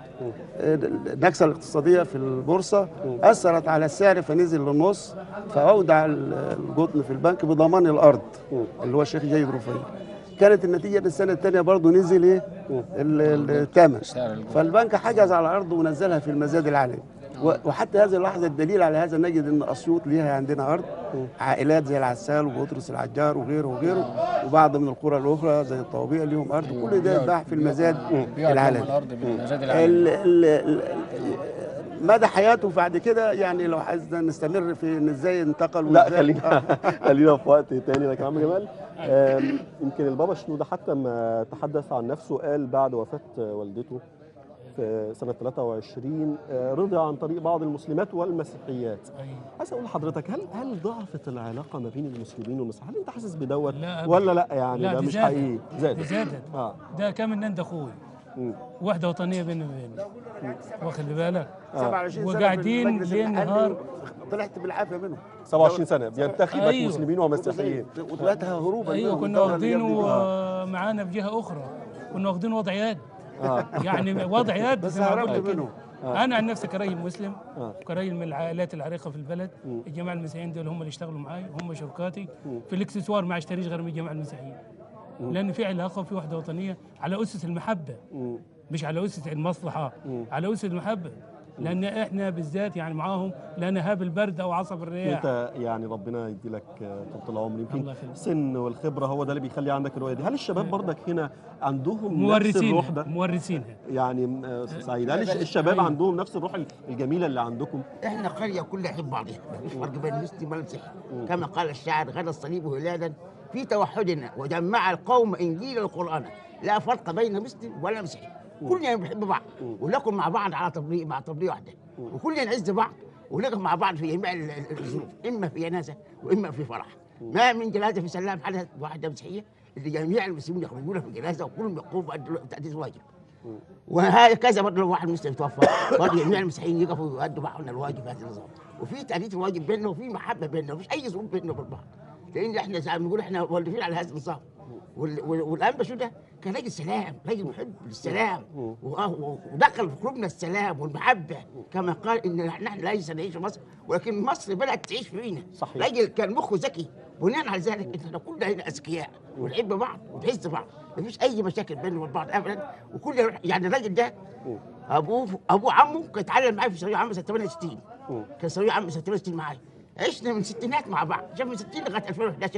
النكسه الاقتصاديه في البورصه اثرت على السعر فنزل للنص فاودع القطن في البنك بضمان الارض اللي هو الشيخ جيد رفيع كانت النتيجه ان السنه الثانيه برضه نزل ايه ال- ال- الثمن سعر القطن. فالبنك حجز على الارض ونزلها في المزاد العالمي و- وحتى هذه اللحظه الدليل على هذا نجد ان اسيوط ليها عندنا ارض عائلات زي العسال وبطرس العجار وغيره وغيره وبعض من القرى الاخرى زي الطوابيه ليهم ارض كل ده يتباع في المزاد بيقعد العالمي يوم الأرض بالمزاد العالمي ال ال ال مدى حياته بعد كده يعني لو عايزنا نستمر في ان ازاي انتقل لا وإزاي- خلينا خلينا في وقت تاني لكن عم جمال آم، يمكن البابا شنودة حتى ما تحدث عن نفسه قال بعد وفاة والدته في سنة 23 آه، رضي عن طريق بعض المسلمات والمسيحيات عايز اقول لحضرتك هل هل ضعفت العلاقة ما بين المسلمين والمسيحيين؟ هل انت حاسس بدوت لا أبداً. ولا لا يعني لا ده دي مش زادت. حقيقي دي زادت زادت اه ده كان من عند اخوي مم. وحده وطنيه بيني وبينه واخد بالك 27 سنة في وقاعدين المجلس ليل المحلي نهار طلعت بالعافيه منهم 27 سنة بينتخبك أيوه. مسلمين ومسيحيين وطلعتها هروبا ايوه منهم كنا الدولة اللي واخدينه قبل دي. آه، معانا في جهه اخرى كنا واخدين وضع يد اه يعني وضع يد بس زي ما هربت بقول لك منهم. كده. انا عن نفسي كراجل مسلم آه. كراجل من العائلات العريقه في البلد الجماعه المسيحيين دول هم اللي اشتغلوا معي هم شركاتي في الاكسسوار ما اشتريش غير من الجماعه المسيحيين لان في علاقه وفي وحده وطنيه على اسس المحبه مم. مش على اسس المصلحه على اسس المحبه لان احنا بالذات يعني معاهم لا نهاب البرد او عصف الرياح انت يعني ربنا يدي لك طول العمر يمكن الله يخليك. السن والخبره هو ده اللي بيخلي عندك الرؤيه دي هل الشباب برضك هنا عندهم نفس مورثين الروح ده مورثينها يعني آه، أستاذ سعيد هل الش- الشباب عندهم نفس الروح الجميله اللي عندكم احنا قريه كلها يحب بعضها مفيش فرق بين المسلم والمسيحي كما قال الشاعر غدا الصليب هلالا في توحدنا وجمع القوم انجيل القران لا فرق بين مسلم ولا مسيحي كلنا بنحب بعض ونكون مع بعض على طبلية مع طبلية واحده وكلنا نعز بعض ونقف مع بعض في جميع ال- ال- الظروف اما في جنازه واما في فرح ما من جنازه في سلام حدث واحده مسيحيه اللي جميع المسلمين يخرجون في جنازه وكلهم يقوموا بأدوا تأدية الواجب وهكذا برضه لو واحد مسلم توفى برضه جميع المسيحيين يقفوا يؤدوا معهم الواجب هذا النظام وفي تأدية الواجب بيننا وفي محبة بيننا ومفيش أي ظروف بيننا وبين بعض لأن احنا زي ما بنقول احنا مولفين على هذا النظام وال- وال- والأنبا شو ده كان راجل سلام راجل محب للسلام وآه، ودخل في قلوبنا السلام والمحبة كما قال إن نحن ليس نعيش في مصر ولكن مصر بدأت تعيش فينا صحيح. راجل كان مخه ذكي بناء على ذلك احنا كلنا هنا اذكياء ونحب بعض ونحس بعض مفيش اي مشاكل بيننا وبين بعض ابدا وكل يعني الراجل ده ابوه ابوه عمه كان اتعلم معايا في ثانويه عامه سنه 68 كان ثانويه عامه سنه 68 معايا عشنا من الستينات مع بعض شوف من 60 لغايه 2011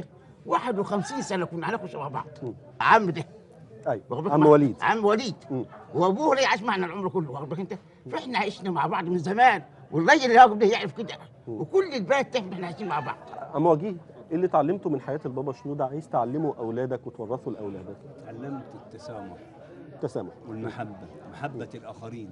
51 سنه كنا هناخش مع بعض عم ده واخد ايوه بالك عم معايا؟ وليد عم وليد وابوه اللي عاش معنا العمر كله واخد بالك انت فاحنا عشنا مع بعض من زمان والراجل اللي واقف ده يعرف كده وكل البلد تعرف احنا عايشين مع بعض عم وجيه ايه اللي اتعلمته من حياه البابا شنودة عايز تعلمه اولادك وتورثه لاولادك تعلمت التسامح التسامح والمحبة محبة الآخرين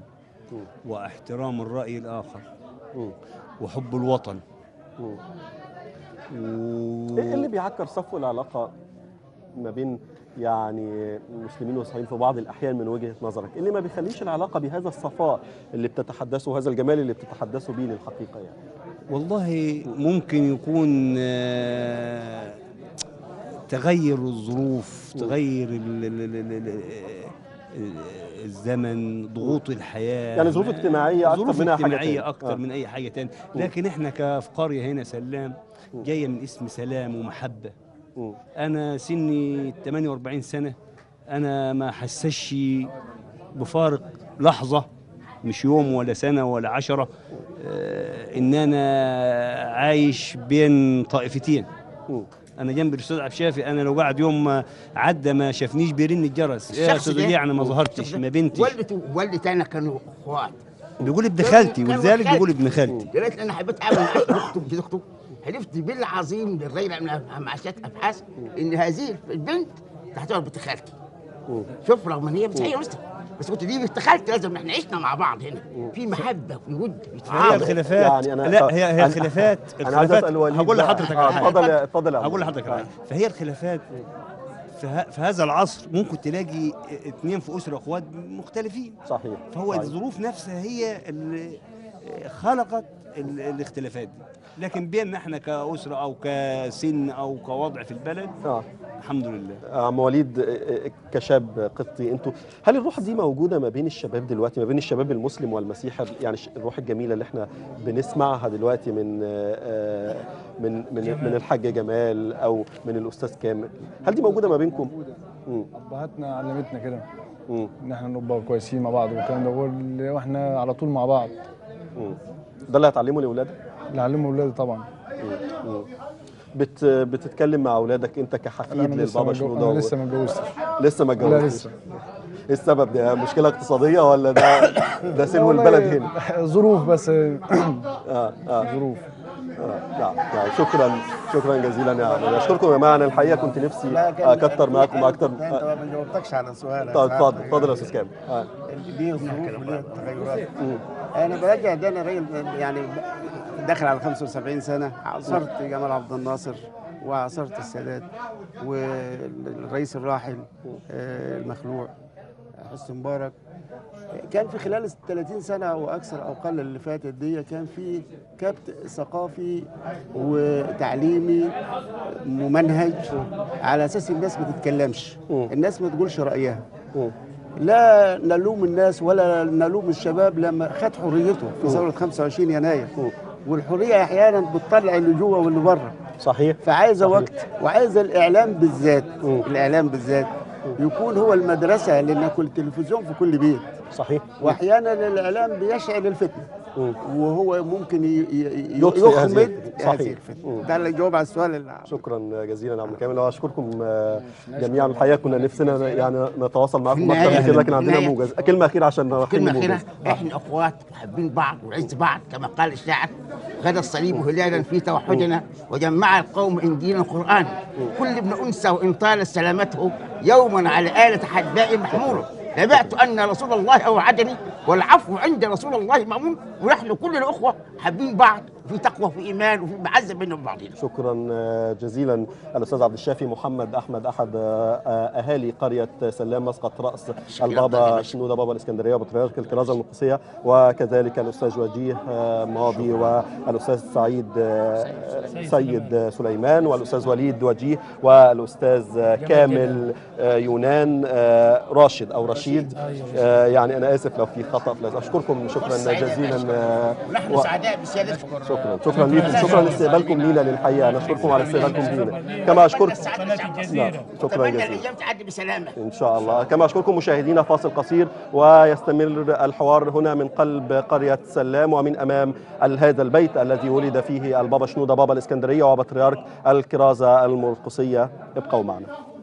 واحترام الرأي الآخر مم. وحب الوطن ايه اللي بيعكر صفو العلاقه ما بين يعني مسلمين ومسيحيين في بعض الاحيان من وجهه نظرك اللي ما بيخليش العلاقه بهذا الصفاء اللي بتتحدثوا وهذا الجمال اللي بتتحدثوا بيه للحقيقه يعني والله ممكن يكون آه، تغير الظروف تغير ال- ال- ال- ال- ال- الزمن ضغوط الحياه يعني ظروف اجتماعيه اكتر ظروف منها حاجه اجتماعيه تانية. اكتر آه. من اي حاجه تانية لكن احنا ك- في قريه هنا سلام جايه من اسم سلام ومحبه مم. انا سني 48 سنه انا ما حسش بفارق لحظه مش يوم ولا سنه ولا عشرة آه، ان انا عايش بين طائفتين مم. انا جنب الاستاذ عبد الشافي انا لو بعد يوم ما عدى ما شافنيش بيرن الجرس ايه يا الشخص استاذ ده- ليه انا ما ظهرتش ما بنتش والدته ووالدتي انا كانوا اخوات بيقول ابن خالتي كانوا ولذلك خالتي. بيقول ابن خالتي لقيت انا حبيت اعمل معاش اخته بجد اخته حلفت بالعظيم للراجل من معاشات ابحاث ان هذه البنت تعتبر بنت خالتي شوف رغم ان هي مسيحيه مسلم بس قلت دي بنت خالتي لازم احنا عشنا مع بعض هنا في محبه في ود في هي تعاطف الخلافات يعني أنا- لا هي هي أنا- الخلافات أنا عايز الخلافات أسأل وليد هقول بقى. لحضرتك آه، على حاجه اتفضل يا- اتفضل يا عم. هقول لحضرتك على حاجه فهي الخلافات في, ه- في هذا العصر ممكن تلاقي اثنين في اسره اخوات مختلفين صحيح فهو صحيح. الظروف نفسها هي اللي خلقت ال- الاختلافات دي لكن بيننا احنا كاسره او كسن او كوضع في البلد اه الحمد لله عم وليد آه، آه، كشاب قبطي انتوا هل الروح دي موجوده ما بين الشباب دلوقتي ما بين الشباب المسلم والمسيحي يعني ش- الروح الجميله اللي احنا بنسمعها دلوقتي من آه، آه، من من من الحاج جمال او من الاستاذ كامل هل دي موجوده ما بينكم؟ مم. ابهاتنا علمتنا كده مم. ان احنا نبقى كويسين مع بعض والكلام ده وال- واحنا على طول مع بعض مم. ده اللي هتعلمه لاولادك؟ اللي علموا اولادي طبعا مم. مم. بت بتتكلم مع اولادك انت كحفيد انا لسه للبابا ما جو- شنودة انا لسه ما اتجوزتش لسه ما لا اتجوزتش لسه ايه السبب ده مشكله اقتصاديه ولا ده ده سلو والله البلد هنا ظروف بس اه اه ظروف آه، نعم نعم شكرا شكرا جزيلا يا عم اشكركم يا جماعه انا الحقيقه كنت نفسي اكتر معاكم اكتر انت ما جاوبتكش على سؤالك طيب اتفضل اتفضل يا استاذ كامل آه. ليه الظروف وليه التغيرات انا برجع ده انا راجل يعني داخل على 75 سنه عاصرت جمال عبد الناصر وعاصرت السادات والرئيس الراحل آه، المخلوع حسني مبارك كان في خلال ال 30 سنه او اكثر او اقل اللي فاتت دي كان في كبت ثقافي وتعليمي ممنهج على اساس الناس ما تتكلمش الناس ما تقولش رايها لا نلوم الناس ولا نلوم الشباب لما خد حريته في ثوره 25 يناير والحريه احيانا بتطلع اللي جوه واللي بره صحيح فعايزه وقت وعايزه الاعلام بالذات الاعلام بالذات يكون هو المدرسه لان كل تلفزيون في كل بيت صحيح واحيانا الاعلام بيشعل الفتنه وهو ممكن ي- ي- يطفئ هذه يخمد الفتنة. هذه صحيح. الفتنه ده اللي جاوب على السؤال اللي شكرا جزيلا يا عم كامل واشكركم آه، جميعا الحقيقه كنا نفسنا يعني نتواصل معكم في اكتر من النهاية- كده لكن عندنا النهاية- موجز كلمه اخيره عشان كلمة نختم أخيرة الموجز إحنا أخوات وحابين بعض ونعز بعض كما قال الشاعر غدا الصليب هلالا في توحدنا وجمع القوم إنجيل القرآن كل ابن أنثى وإن طالت سلامته يوما على آلة حداء محمول نبأت أن رسول الله أوعدني والعفو عند رسول الله مأمون ونحن كل الأخوة حابين بعض في تقوى وفي إيمان وفي معزة بيننا وبعضنا شكرا آه، جزيلا الاستاذ عبد الشافي محمد احمد احد آه، آه، اهالي قريه سلام مسقط راس البابا شنوده بابا الاسكندريه وبطريرك الكرازه المقدسيه وكذلك الاستاذ وجيه آه، ماضي والاستاذ سعيد آه، سيد سليمان والاستاذ وليد وجيه والاستاذ آه، كامل آه، يونان آه، راشد او رشيد آه، يعني انا اسف لو في خطا فلا- اشكركم شكرا جزيلا آه، ونحن و- سعداء بسيادتكم شكرا شكرا لكم شكرا لاستقبالكم لينا للحقيقه نشكركم على استقبالكم لينا كما اشكركم قناة نعم، شكرا أتمنى جزيلا الأيام تعدي بسلامة ان شاء الله كما اشكركم مشاهدينا فاصل قصير ويستمر الحوار هنا من قلب قريه سلام ومن امام ال- هذا البيت الذي ولد فيه البابا شنوده بابا الاسكندريه وبطريرك الكرازه المرقسيه ابقوا معنا